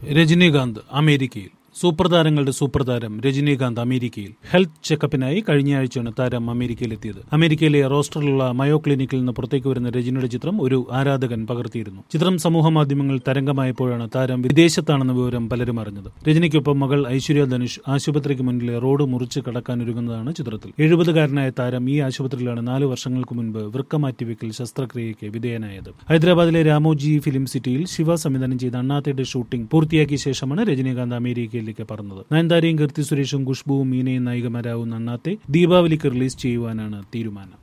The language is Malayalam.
രജനീകാന്ത് അമേരിക്കയിൽ സൂപ്പർ താരങ്ങളുടെ സൂപ്പർ താരം രജനീകാന്ത് അമേരിക്കയിൽ ഹെൽത്ത് ചെക്കപ്പിനായി കഴിഞ്ഞയാഴ്ചയാണ് താരം അമേരിക്കയിലെത്തിയത് അമേരിക്കയിലെ റോസ്റ്ററിലുള്ള മയോ ക്ലിനിക്കിൽ നിന്ന് പുറത്തേക്ക് വരുന്ന രജനിയുടെ ചിത്രം ഒരു ആരാധകൻ പകർത്തിയിരുന്നു ചിത്രം സമൂഹ മാധ്യമങ്ങൾ തരംഗമായപ്പോഴാണ് താരം വിദേശത്താണെന്ന വിവരം പലരും അറിഞ്ഞത് രജനിക്കൊപ്പം മകൾ ഐശ്വര്യ ധനുഷ് ആശുപത്രിക്ക് മുന്നിലെ റോഡ് മുറിച്ച് കടക്കാനൊരുങ്ങുന്നതാണ് ചിത്രത്തിൽ എഴുപതുകാരനായ താരം ഈ ആശുപത്രിയിലാണ് നാല് വർഷങ്ങൾക്ക് മുൻപ് വൃക്ക മാറ്റിവെക്കൽ ശസ്ത്രക്രിയയ്ക്ക് വിധേയനായത് ഹൈദരാബാദിലെ രാമോജി ഫിലിം സിറ്റിയിൽ ശിവ സംവിധാനം ചെയ്ത അണ്ണാത്തയുടെ ഷൂട്ടിംഗ് പൂർത്തിയാക്കിയ ശേഷമാണ് രജനീകാന്ത് അമേരിക്കയിലേക്ക് പറന്നത് നയൻതാരയും കീർത്തി സുരേഷും ഖുഷ്ബുവും മീനയും നായികമാരാവുന്ന അണ്ണാത്തെ ദീപാവലിക്ക് റിലീസ് ചെയ്യുവാനാണ് തീരുമാനം